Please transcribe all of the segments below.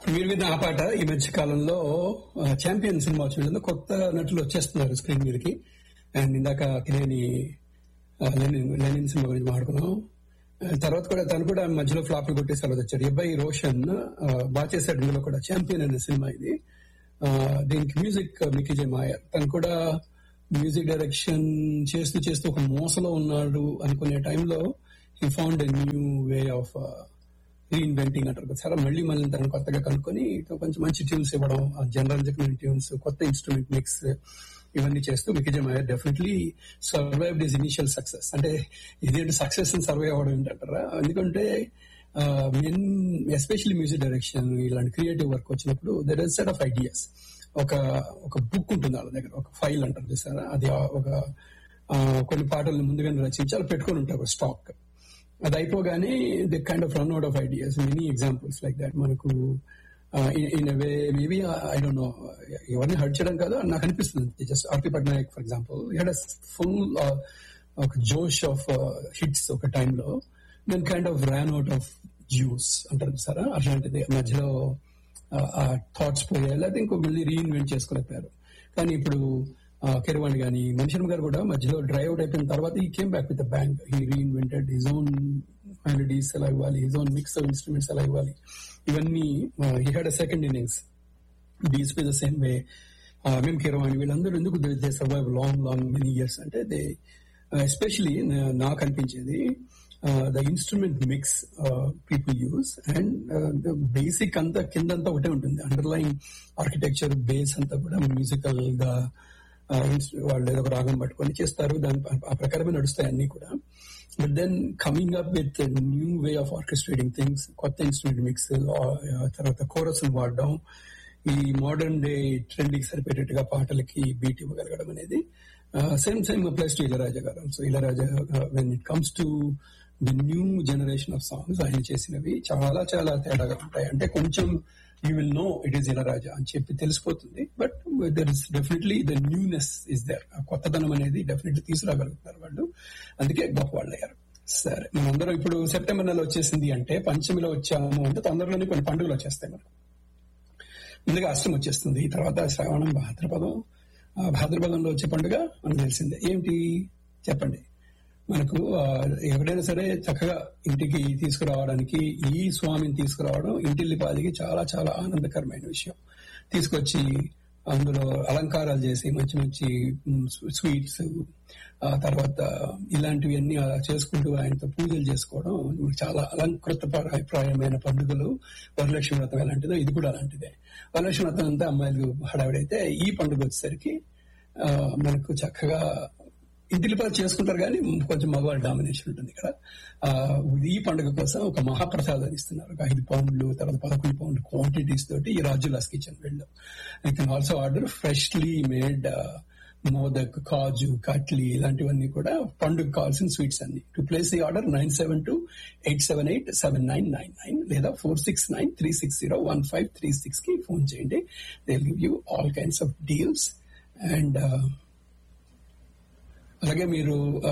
మీరు విన్న ఆ పాట ఈ మధ్య కాలంలో ఛాంపియన్ సినిమా వచ్చింది కొత్త నటులు వచ్చేస్తున్నారు స్క్రీన్ మీదకి అండ్ ఇందాక అక్కినేని ఆ, లెనిన్ లెనిన్ సినిమా గురించి మాట్లాడుకున్నాం ఆ, తర్వాత కూడా తను కూడా మధ్యలో ఫ్లాప్ కొట్టేసి అలా వచ్చాడు అబ్బాయి రోషన్ ఆ, బాగా చేశాడు ఇందులో కూడా ఛాంపియన్ అనే సినిమా ఇది ఆ, దీనికి మ్యూజిక్ మికిజే మాయ తను కూడా మ్యూజిక్ డైరెక్షన్ చేస్తూ చేస్తూ ఒక మోసలో ఉన్నాడు అనుకునే టైంలో he found a new way of reinventing అంటారు కదా. సరే మళ్ళీ మళ్ళీ తను కొత్తగా కనుక్కొని కొంచెం మంచి ట్యూన్స్ ఇవ్వడం జనరల్ ట్యూన్స్ కొత్త ఇన్స్ట్రుమెంట్ మిక్స్ ఇవన్నీ చేస్తూ వికిజయ్ మాయర్ definitely survive this initial success అంటే ఇదేంటి సక్సెస్ సర్వైవ్ అవ్వడం ఏంటంటారా ఎందుకంటే మెన్ ఎస్పెషల్లీ మ్యూజిక్ డైరెక్షన్ ఇలాంటి క్రియేటివ్ వర్క్ వచ్చినప్పుడు there is set of ideas ఒక ఒక బుక్ ఉంటుంది వాళ్ళ దగ్గర ఒక ఫైల్ అంటారు చూసారా అది ఆ ఒక ఆ, కొన్ని పాటలను ముందుగానే రచించి అలా పెట్టుకొని ఉంటారు ఒక స్టాక్ అది అయిపోగానే the kind of run out of ideas many examples like that మనకు in way maybe I don't know ఎవరిని హర్ట్ చేయడం కాదు నాకు అనిపిస్తుంది just R P Patnaik for example had full ఒక జోష్ ఆఫ్ హిట్స్ ఒక టైంలో then kind of ran out of juice అంటారు సారా అట్లాంటిది మధ్యలో ఆ థాట్స్ పోయాయి లేకపోతే ఇంకో మళ్ళీ రీఇన్వెంట్ చేసుకోలేకపోయారు కానీ ఇప్పుడు కిరవాణి గాని మనిషిరం గారు కూడా మధ్యలో డ్రైవ్ అవుట్ అయిపోయిన తర్వాత ఈ came back with bang he reinvented his own melodies ఎలా ఇవ్వాలి his own mix of instruments ఎలా ఇవ్వాలి ఇవన్నీ he had a second innings this by the same way మేము కిరవాణి వీళ్ళందరూ ఎందుకు they survive long long many years అంటే దే ఎస్పెషలీ నాకు అనిపించేది the instrument mix people use and the basic అంతా కిందంతా ఒకటే ఉంటుంది అండర్లైన్ ఆర్కిటెక్చర్ బేస్ అంతా కూడా మ్యూజికల్ గా uh, ins- వాళ్ళు ఏదో ఒక రాగం పట్టుకొని చేస్తారు దాని ఆ ప్రకారమే నడుస్తాయి అన్ని కూడా but then coming up with new way of orchestrating things కొత్త ఇన్స్ట్రుమెంట్ మిక్స్ తర్వాత కోరస్ వాడడం ఈ మోడర్న్ డే ట్రెండింగ్ సరిపోయేటట్టుగా పాటలకి బీట్ ఇవ్వగలగడం అనేది same same applies to Ilaiyaraaja garu so Ilaiyaraaja when it comes to the new generation of songs ఆయన చేసినవి చాలా చాలా తేడాగా ఉంటాయి అంటే కొంచెం you will know it is Ilaiyaraaja అని చెప్పి తెలిసిపోతుంది but there is definitely the newness is there ఆ కొత్తదనం అనేది డెఫినెట్లీ తీసుకురాగలుగుతారు వాళ్ళు అందుకే గొప్ప వాళ్ళు అయ్యారు సరే మనందరం ఇప్పుడు సెప్టెంబర్ నెల వచ్చేసింది అంటే పంచమిలో వచ్చాము అంటే తొందరలోనే కొన్ని పండుగలు వచ్చేస్తాయి మనకు ముందుగా అష్టం వచ్చేస్తుంది తర్వాత శ్రావణం భాద్రపదం ఆ భాద్రపదంలో వచ్చే పండుగ మనకు తెలిసిందే ఏంటి చెప్పండి మనకు ఆ, ఎవరైనా సరే చక్కగా ఇంటికి తీసుకురావడానికి ఈ స్వామిని తీసుకురావడం ఇంటిల్లిపాదికి చాలా చాలా ఆనందకరమైన విషయం తీసుకొచ్చి అందులో అలంకారాలు చేసి మంచి మంచి స్వీట్స్ ఆ తర్వాత ఇలాంటివన్నీ ఆ చేసుకుంటూ ఆయనతో పూజలు చేసుకోవడం చాలా అలంకృత ప్రాయమైన పండుగలు వరలక్ష్మి వ్రతం ఎలాంటిదో ఇది కూడా అలాంటిదే వరలక్ష్మి వ్రతం అంతా అమ్మాయిలు హడావిడైతే ఈ పండుగ వచ్చేసరికి ఆ, మనకు చక్కగా ఇంటిలిపాలు చేసుకుంటారు కానీ కొంచెం మగవాళ్ళ డామినేషన్ ఉంటుంది ఇక్కడ ఆ, ఈ పండుగ కోసం ఒక మహాప్రసాదం ఇస్తున్నారు ఒక ఐదు పౌండ్లు తర్వాత పదకొండు పౌండ్లు క్వాంటిటీస్ తోటి ఈ రాజులాస్ కిచెన్ వెళ్ళు I can also order freshly made modak kaju katli ఇలాంటివన్నీ కూడా పండుగ కావాల్సిన స్వీట్స్ అన్ని to place the order nine seven two eight seven eight seven nine nine nine లేదా four six nine three six zero one five three six కి phone చేయండి they give you all kinds of deals and అలాగే మీరు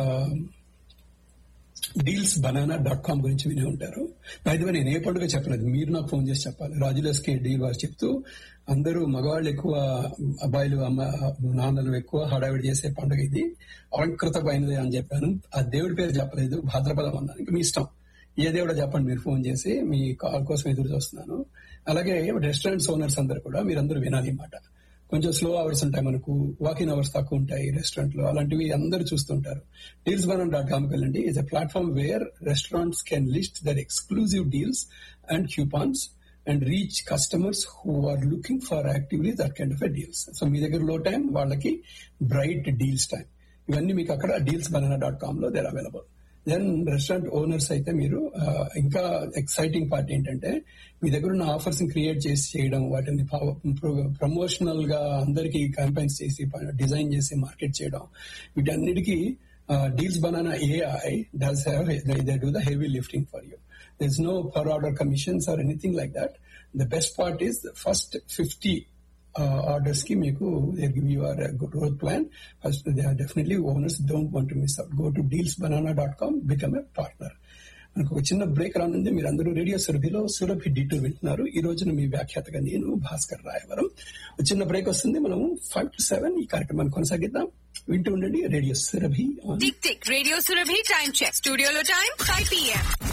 deals banana dot com గురించి వినే ఉంటారు అయితే నేను ఏ పండుగ చెప్పలేదు మీరు నాకు ఫోన్ చేసి చెప్పాలి రాజులస్కే డీల్ వారు చెప్తూ అందరూ మగవాళ్ళు ఎక్కువ అబ్బాయిలు అమ్మ నాన్నలు ఎక్కువ హడావిడి చేసే పండుగ ఇది అలంకృతమైనది అని చెప్పాను ఆ దేవుడి పేరు చెప్పలేదు భాద్రపదం అన్నాను ఇంక మీ ఇష్టం ఏ దేవుడో చెప్పండి మీరు ఫోన్ చేసి మీ కాల్ కోసం ఎదురు చూస్తున్నాను అలాగే రెస్టారెంట్స్ ఓనర్స్ అందరు కూడా మీరందరూ వినాలి మాట కొంచెం స్లో అవర్స్ ఉంటాయి మనకు వాకింగ్ అవర్స్ తక్కువ ఉంటాయి రెస్టారెంట్ లో అలాంటివి అందరూ చూస్తుంటారు డీల్స్ బనం డాట్ కామ్కి వెళ్ళండి is a platform where restaurants can list their exclusive deals and coupons and reach customers who are looking for actively that kind of a deals so మీ దగ్గర లో టైం వాళ్ళకి బ్రైట్ డీల్స్ టైం ఇవన్నీ మీకు అక్కడ deals banana dot com లో there available then restaurant owners అయితే మీరు ఆ, ఇంకా ఎక్సైటింగ్ పార్ట్ ఏంటంటే మీ దగ్గర ఉన్న ఆఫర్స్ క్రియేట్ చేసి చేయడం వాటిని ప్రమోషనల్ గా అందరికి క్యాంపెయిన్స్ చేసి డిజైన్ చేసి మార్కెట్ చేయడం వీటన్నిటికీ deals banana AI does have they do the heavy lifting for you there is no per order commissions or anything like that the best part is first fifty orders కి మీకు they give you a growth plan first they are definitely owners don't want to miss out go to deals banana dot com become a partner మనకు ఒక చిన్న break రానుంది మీరు అందరూ radio సురభిలో Surabhi డిటూ వింటున్నారు ఈ రోజున మీ వ్యాఖ్యాతగా నేను భాస్కర్ రాయవరం ఒక చిన్న బ్రేక్ వస్తుంది మనం ఫైవ్ టు సెవెన్ ఈ కార్యక్రమాన్ని కొనసాగిద్దాం వింటూ ఉండండి radio Surabhi Tick tick. Radio Surabhi time check. Studio lo time 5 p.m.